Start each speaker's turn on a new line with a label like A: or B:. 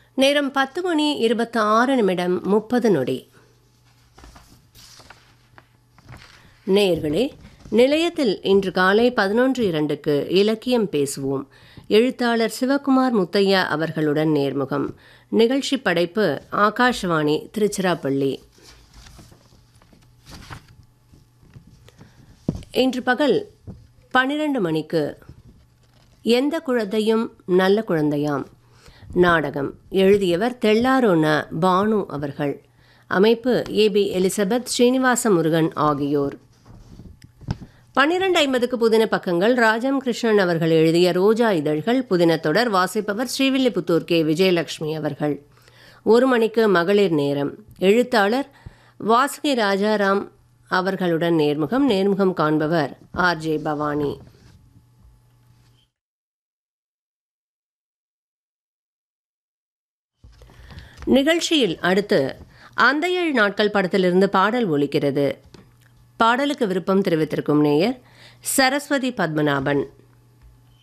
A: நேரம் பத்து மணி இருபத்தி ஆறு நிமிடம் முப்பது நொடி நேயர்களே நிலையத்தில் இன்று காலை பதினொன்று இரண்டுக்கு இலக்கியம் பேசுவோம் எழுத்தாளர் சிவகுமார் முத்தையா அவர்களுடன் நேர்முகம் நிகழ்ச்சி படைப்பு ஆகாஷவாணி திருச்சிராப்பள்ளி இன்று பகல் பன்னிரண்டு மணிக்கு எந்த குழந்தையும் நல்ல குழந்தையாம் நாடகம் எழுதியவர் தெள்ளாரோன பானு அவர்கள் அமைப்பு ஏபி எலிசபெத் ஸ்ரீனிவாச முருகன் ஆகியோர் பன்னிரண்டு ஐம்பதுக்கு புதின பக்கங்கள் ராஜம் கிருஷ்ணன் அவர்கள் எழுதிய ரோஜா இதழ்கள் புதின தொடர் வாசிப்பவர் ஸ்ரீவில்லிபுத்தூர் கே விஜயலட்சுமி அவர்கள் ஒரு மணிக்கு மகளிர் நேரம் எழுத்தாளர் வாசுகி ராஜாராம் அவர்களுடன் நேர்முகம் நேர்முகம் காண்பவர் ஆர் ஜே பவானி நிகழ்ச்சியில் அடுத்து அந்த ஏழு நாட்கள் படத்திலிருந்து பாடல் ஒலிக்கிறது பாடலுக்கு விருப்பம் தெரிவித்திருக்கும் நேயர் சரஸ்வதி பத்மநாபன்